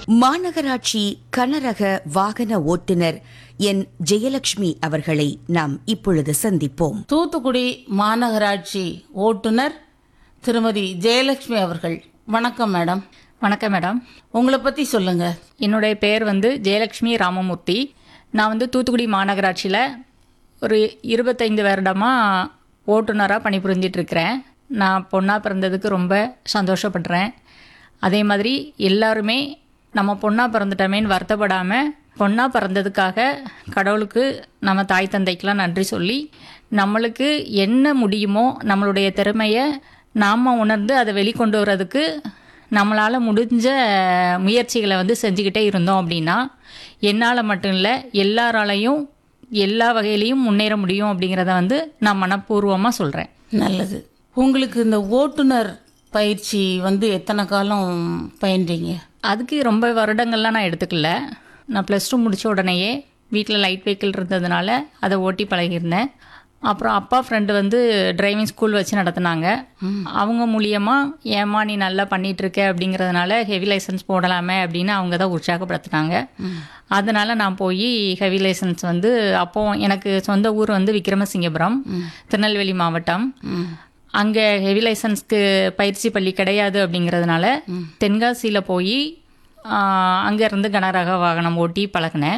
மாநகராட்சி கனரக வாகன ஓட்டுநர் என் ஜெயலட்சுமி அவர்களை நாம் இப்பொழுது சந்திப்போம் தூத்துக்குடி மாநகராட்சி ஓட்டுநர் திருமதி ஜெயலட்சுமி அவர்கள் வணக்கம் மேடம் வணக்கம் மேடம் உங்களை பற்றி சொல்லுங்க என்னுடைய பேர் வந்து ஜெயலட்சுமி ராமமூர்த்தி நான் வந்து தூத்துக்குடி மாநகராட்சியில் ஒரு இருபத்தைந்து வருடமாக ஓட்டுநராக பணிபுரிஞ்சிட்டு இருக்கிறேன் நான் பொண்ணாக பிறந்ததுக்கு ரொம்ப சந்தோஷப்படுறேன் அதே மாதிரி எல்லாருமே நம்ம பொண்ணாக பிறந்துட்டோமேன்னு வருத்தப்படாமல் பொண்ணாக பிறந்ததுக்காக கடவுளுக்கு நம்ம தாய் தந்தைக்கெலாம் நன்றி சொல்லி நம்மளுக்கு என்ன முடியுமோ நம்மளுடைய திறமையை நாம் உணர்ந்து அதை வெளிக்கொண்டு வர்றதுக்கு நம்மளால் முடிஞ்ச முயற்சிகளை வந்து செஞ்சுக்கிட்டே இருந்தோம் அப்படின்னா என்னால் மட்டும் இல்லை எல்லாராலையும் எல்லா வகையிலையும் முன்னேற முடியும் அப்படிங்கிறத வந்து நான் மனப்பூர்வமாக சொல்கிறேன் நல்லது உங்களுக்கு இந்த ஓட்டுநர் பயிற்சி வந்து எத்தனை காலம் பயின்றீங்க அதுக்கு ரொம்ப வருடங்கள்லாம் நான் எடுத்துக்கல நான் ப்ளஸ் டூ முடித்த உடனேயே வீட்டில் லைட் வெஹிக்கிள் இருந்ததுனால அதை ஓட்டி பழகியிருந்தேன் அப்புறம் அப்பா ஃப்ரெண்டு வந்து டிரைவிங் ஸ்கூல் வச்சு நடத்துனாங்க அவங்க மூலியமாக ஏமா நீ நல்லா பண்ணிட்டு இருக்க அப்படிங்கிறதுனால ஹெவி லைசன்ஸ் போடலாமே அப்படின்னு அவங்க தான் உற்சாகப்படுத்தினாங்க அதனால நான் போய் ஹெவி லைசன்ஸ் வந்து அப்போ எனக்கு சொந்த ஊர் வந்து விக்ரமசிங்கபுரம் திருநெல்வேலி மாவட்டம் அங்கே ஹெவி லைசன்ஸ்க்கு பயிற்சி பள்ளி கிடையாது அப்படிங்கிறதுனால தென்காசியில் போய் அங்கேருந்து கனரக வாகனம் ஓட்டி பழகினேன்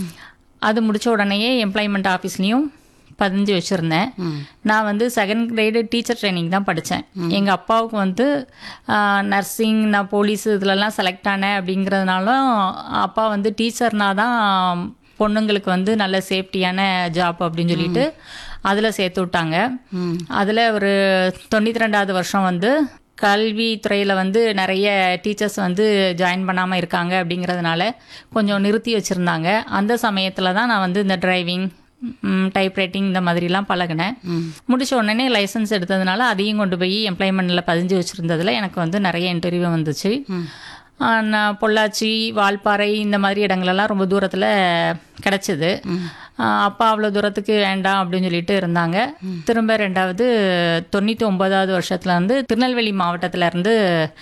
அது முடிச்ச உடனேயே எம்ப்ளாய்மெண்ட் ஆஃபீஸ்லேயும் பதிஞ்சு வச்சுருந்தேன் நான் வந்து செகண்ட் கிரேடு டீச்சர் ட்ரைனிங் தான் படித்தேன் எங்கள் அப்பாவுக்கு வந்து நர்சிங் நான் போலீஸ் இதுலலாம் செலக்ட் ஆனேன் அப்படிங்கிறதுனாலும் அப்பா வந்து டீச்சர்னா தான் பொண்ணுங்களுக்கு வந்து நல்ல சேஃப்டியான ஜாப் அப்படின்னு சொல்லிட்டு அதில் சேர்த்து விட்டாங்க அதில் ஒரு தொண்ணூற்றி ரெண்டாவது வருஷம் வந்து கல்வித்துறையில் வந்து நிறைய டீச்சர்ஸ் வந்து ஜாயின் பண்ணாமல் இருக்காங்க அப்படிங்கிறதுனால கொஞ்சம் நிறுத்தி வச்சுருந்தாங்க அந்த சமயத்தில் தான் நான் வந்து இந்த டிரைவிங் டைப்ரைட்டிங் இந்த மாதிரிலாம் பழகினேன் முடிச்ச உடனே லைசன்ஸ் எடுத்ததுனால அதையும் கொண்டு போய் எம்ப்ளாய்மெண்ட்டில் பதிஞ்சு வச்சுருந்ததில் எனக்கு வந்து நிறைய இன்டர்வியூ வந்துச்சு ஆஹ் நான் பொள்ளாச்சி வால்பாறை இந்த மாதிரி இடங்களெல்லாம் ரொம்ப தூரத்தில் கிடச்சிது அப்பா அவ்வளோ தூரத்துக்கு வேண்டாம் அப்படின்னு சொல்லிட்டு இருந்தாங்க திரும்ப ரெண்டாவது தொண்ணூற்றி ஒன்பதாவது வருஷத்துல இருந்து திருநெல்வேலி மாவட்டத்துல இருந்து